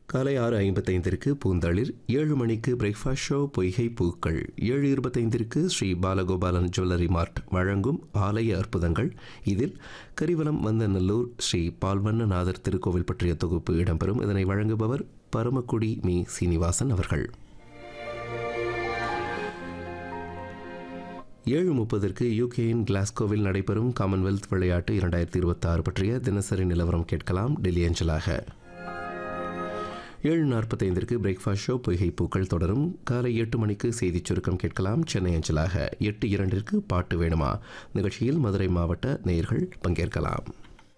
காலை ஆறு ஐம்பத்தைந்திற்கு பூந்தளிர் ஏழு மணிக்கு பிரேக்ஃபாஸ்ட் ஷோ பொய்கை பூக்கள் ஏழு இருபத்தைந்திற்கு ஸ்ரீ பாலகோபாலன் ஜுவல்லரி மார்ட் வழங்கும் ஆலய அற்புதங்கள் இதில் கரிவலம் வந்தநல்லூர் ஸ்ரீ பால்வண்ணநாதர் திருக்கோவில் பற்றிய தொகுப்பு இடம்பெறும் இதனை வழங்குபவர் பரமக்குடி மீ சீனிவாசன் அவர்கள் ஏழு முப்பதற்கு யூகேயின் கிளாஸ்கோவில் நடைபெறும் காமன்வெல்த் விளையாட்டு இரண்டாயிரத்தி இருபத்தாறு பற்றிய தினசரி நிலவரம் கேட்கலாம் டெல்லி அஞ்சலாக ஏழு நாற்பத்தைந்திற்கு பிரேக்ஃபாஸ்ட் ஷோ பொய்கை பூக்கள் தொடரும் காலை எட்டு மணிக்கு செய்திச் சுருக்கம் கேட்கலாம் சென்னை அஞ்சலாக எட்டு இரண்டிற்கு பாட்டு வேணுமா நிகழ்ச்சியில் மதுரை மாவட்ட நேயர்கள் பங்கேற்கலாம்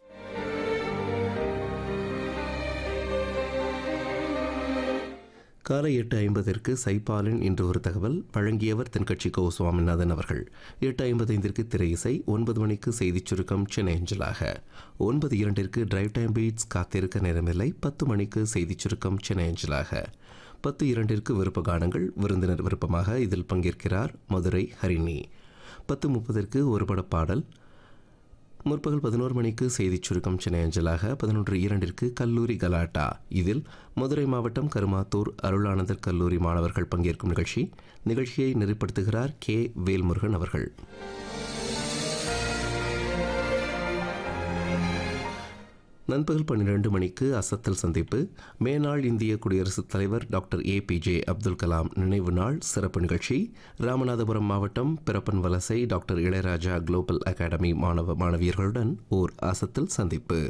காலை எட்டு ஐம்பதிற்கு சைபாலின் இன்று ஒரு தகவல் வழங்கியவர் தென்கட்சி கோ சுவாமிநாதன் அவர்கள் எட்டு ஐம்பத்தைந்திற்கு திரை இசை ஒன்பது மணிக்கு செய்திச் சுருக்கம் சென்னை அஞ்சலாக ஒன்பது இரண்டிற்கு டிரைவ் டைம் பீட்ஸ் காத்திருக்க நேரமில்லை பத்து மணிக்கு செய்திச் சுருக்கம் சென்னை அஞ்சலாக பத்து இரண்டிற்கு விருப்ப கானங்கள் விருந்தினர் விருப்பமாக இதில் பங்கேற்கிறார் மதுரை ஹரிணி பத்து முப்பதற்கு ஒரு பட பாடல் முற்பகல் பதினோரு மணிக்கு செய்திச் சுருக்கம் சென்னை அஞ்சலாக பதினொன்று இரண்டிற்கு கல்லூரி கலாட்டா இதில் மதுரை மாவட்டம் கருமாத்தூர் அருளானந்தர் கல்லூரி மாணவர்கள் பங்கேற்கும் நிகழ்ச்சி நிகழ்ச்சியை நெறிப்படுத்துகிறார் கே வேல்முருகன் அவர்கள் நண்பகல் பன்னிரண்டு மணிக்கு அசத்தல் சந்திப்பு மேனாள் இந்திய குடியரசுத் தலைவர் doctor A P J Abdul Kalam நினைவு நாள் சிறப்பு நிகழ்ச்சி ராமநாதபுரம் மாவட்டம் பிறப்பன் வலசை டாக்டர் இளையராஜா குளோபல் அகாடமி மாணவ மாணவியர்களுடன் ஓர் அசத்தல் சந்திப்பு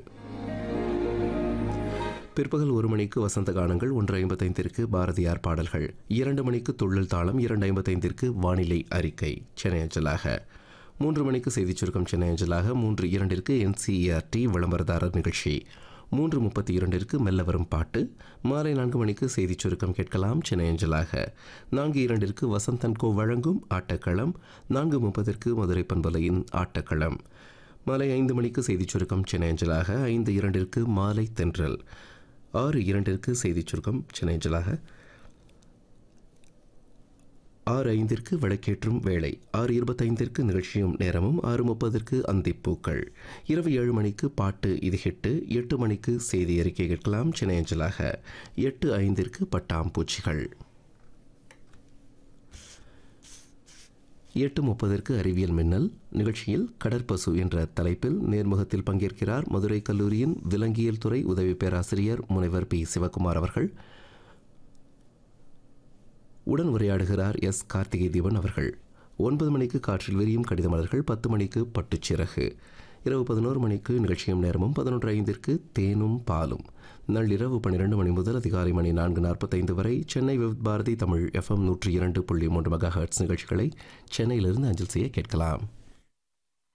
பிற்பகல் ஒரு மணிக்கு வசந்த கானங்கள் ஒன்று ஐம்பத்தைந்திற்கு பாரதியார் பாடல்கள் இரண்டு மணிக்கு துள்ளல் தாளம் இரண்டு ஐம்பத்தைந்திற்கு வானிலை அறிக்கை சென்னை அஞ்சலாக மூன்று மணிக்கு செய்திச் சுருக்கம் சென்னை அஞ்சலாக மூன்று இரண்டிற்கு என்சிஇஆர்டி விளம்பரதாரர் நிகழ்ச்சி மூன்று முப்பத்தி இரண்டிற்கு மெல்ல வரும் பாட்டு மாலை நான்கு மணிக்கு செய்திச் சுருக்கம் கேட்கலாம் சென்னை அஞ்சலாக நான்கு இரண்டிற்கு வசந்தன்கோ வழங்கும் ஆட்டக்களம் நான்கு முப்பதற்கு மதுரை பண்பலையின் ஆட்டக்களம் மாலை ஐந்து மணிக்கு செய்திச் சுருக்கம் சென்னை அஞ்சலாக ஐந்து இரண்டிற்கு மாலை தென்றல் ஆறு இரண்டிற்கு செய்திச் சுருக்கம் சென்னை அஞ்சலாக ஆறு ஐந்திற்கு விளக்கேற்றும் வேளை ஆறு இருபத்தைந்திற்கு நிகழ்ச்சியும் நேரமும் ஆறு முப்பதற்கு அந்திப்பூக்கள் இரவு ஏழு மணிக்கு பாட்டு இது ஹிட்டு எட்டு மணிக்கு செய்தி அறிக்கை கேட்கலாம் சென்னை அஞ்சலாக எட்டு ஐந்திற்கு பட்டாம்பூச்சிகள் எட்டு முப்பதற்கு அறிவியல் மின்னல் நிகழ்ச்சியில் கடற்பசு என்ற தலைப்பில் நேர்முகத்தில் பங்கேற்கிறார் மதுரை கல்லூரியின் விலங்கியல் துறை உதவி பேராசிரியர் முனைவர் பி சிவகுமார் அவர்கள் உடன் உரையாடுகிறார் எஸ் கார்த்திகை தீபன் அவர்கள் ஒன்பது மணிக்கு காற்றில் விரியும் கடித மலர்கள் பத்து மணிக்கு பட்டுச்சிறகு இரவு பதினோரு மணிக்கு நிகழ்ச்சியும் நேரமும் பதினொன்று ஐந்திற்கு தேனும் பாலும் நள்ளிரவு பன்னிரண்டு மணி முதல் அதிகாலை மணி நான்கு நாற்பத்தைந்து வரை சென்னை வித் பாரதி தமிழ் எஃப்எம் நூற்றி இரண்டு புள்ளி மூன்று மெகா ஹெர்ட்ஸ் நிகழ்ச்சிகளை சென்னையிலிருந்து அஞ்சல் செய்ய கேட்கலாம்